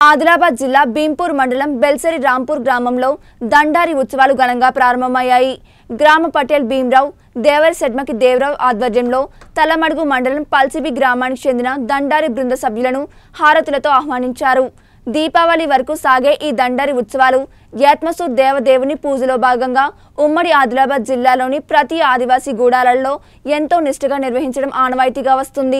ఆదిలాబాద్ జిల్లా భీంపూర్ మండలం బెల్సరి రాంపూర్ గ్రామంలో దండారి ఉత్సవాలు ఘనంగా ప్రారంభమయ్యాయి గ్రామ పటేల్ భీమరావు దేవరి సెడ్మకి దేవరావు ఆధ్వర్యంలో తలమడుగు మండలం పల్సిబి గ్రామానికి చెందిన దండారి బృంద సభ్యులను హారతులతో ఆహ్వానించారు దీపావళి వరకు సాగే ఈ దండారి ఉత్సవాలు యాత్మసూర్ దేవదేవుని పూజలో భాగంగా ఉమ్మడి ఆదిలాబాద్ జిల్లాలోని ప్రతి ఆదివాసీ గూడాలలో ఎంతో నిష్ఠగా నిర్వహించడం ఆనవాయితీగా వస్తుంది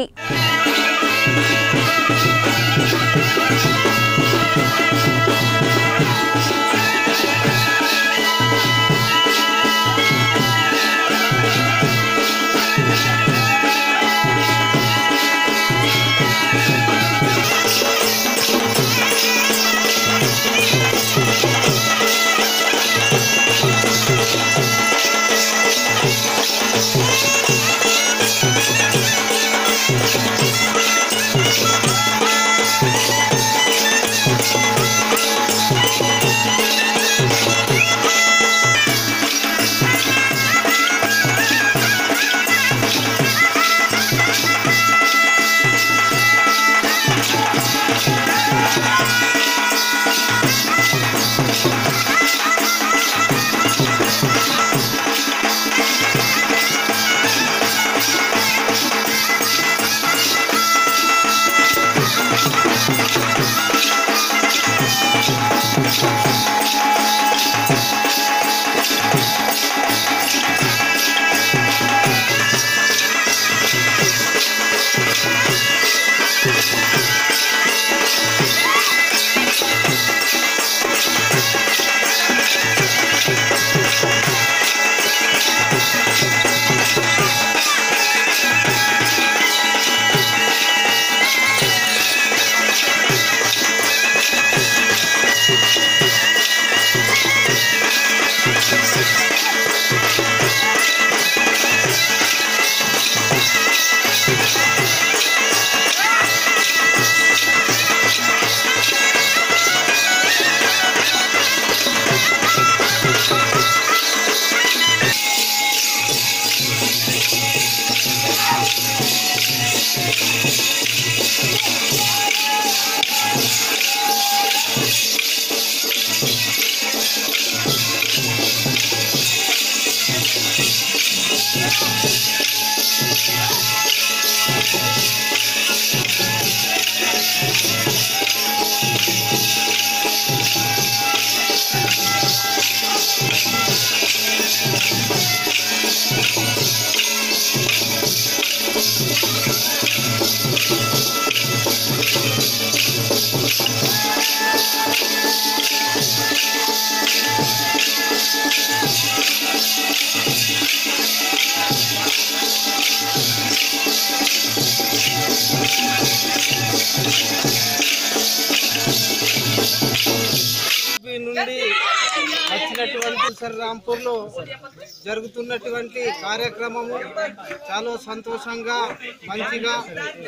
యూపీ నుండి వచ్చినటువంటి సర్ రాంపూర్లో జరుగుతున్నటువంటి కార్యక్రమము చాలా సంతోషంగా మంచిగా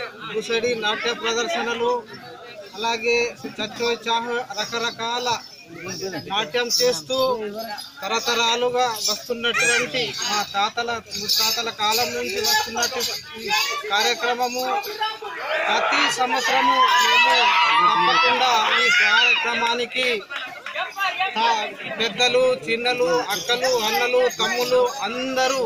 గుసడి నాట్య ప్రదర్శనలు అలాగే చచ్చో చాహ రకరకాల నాట్యం చేస్తూ తరతరాలుగా వస్తున్నటువంటి మా తాతల ముత్తాతల కాలం నుంచి వస్తున్నటువంటి కార్యక్రమము ప్రతి సంవత్సరము మేము తప్పకుండా ఈ కార్యక్రమానికి ఆ, పెద్దలు చిన్నలు అక్కలు అన్నలు తమ్ములు అందరూ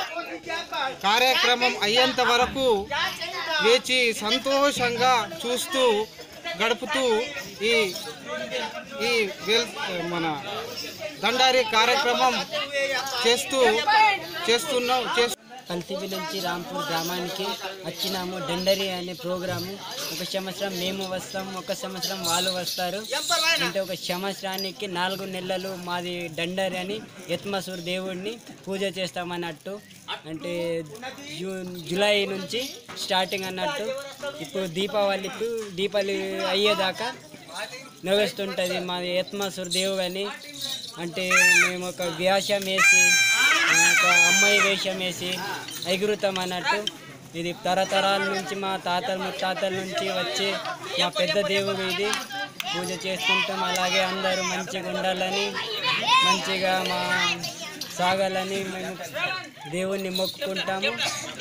కార్యక్రమం అయ్యేంత వరకు వేచి సంతోషంగా చూస్తూ గడుపుతూ ఈ ఈ వెల్ మన దండారి కార్యక్రమం చేస్తూ చేస్తున్నాం చేస్తూ కల్తివి నుంచి రాంపూర్ గ్రామానికి వచ్చినాము డండరి అనే ప్రోగ్రాము ఒక సంవత్సరం మేము వస్తాం ఒక సంవత్సరం వాళ్ళు వస్తారు అంటే ఒక సంవత్సరానికి నాలుగు నెలలు మాది డండరి అని యత్మసూర్ దేవుడిని పూజ చేస్తామన్నట్టు అంటే జూన్ జూలై నుంచి స్టార్టింగ్ అన్నట్టు ఇప్పుడు దీపావళికి దీపావళి అయ్యేదాకా నడుస్తుంటుంది మాది యత్మసూర్ దేవుడు అని అంటే మేము ఒక వ్యాసం వేసి ఒక అమ్మాయి వేషం వేసి ఎగురుతాం అన్నట్టు ఇది తరతరాల నుంచి మా తాతల ముత్తాతల నుంచి వచ్చి మా పెద్ద దేవుడు ఇది పూజ చేసుకుంటాం అలాగే అందరూ మంచిగా ఉండాలని మంచిగా మా సాగాలని మేము దేవుణ్ణి మొక్కుకుంటాము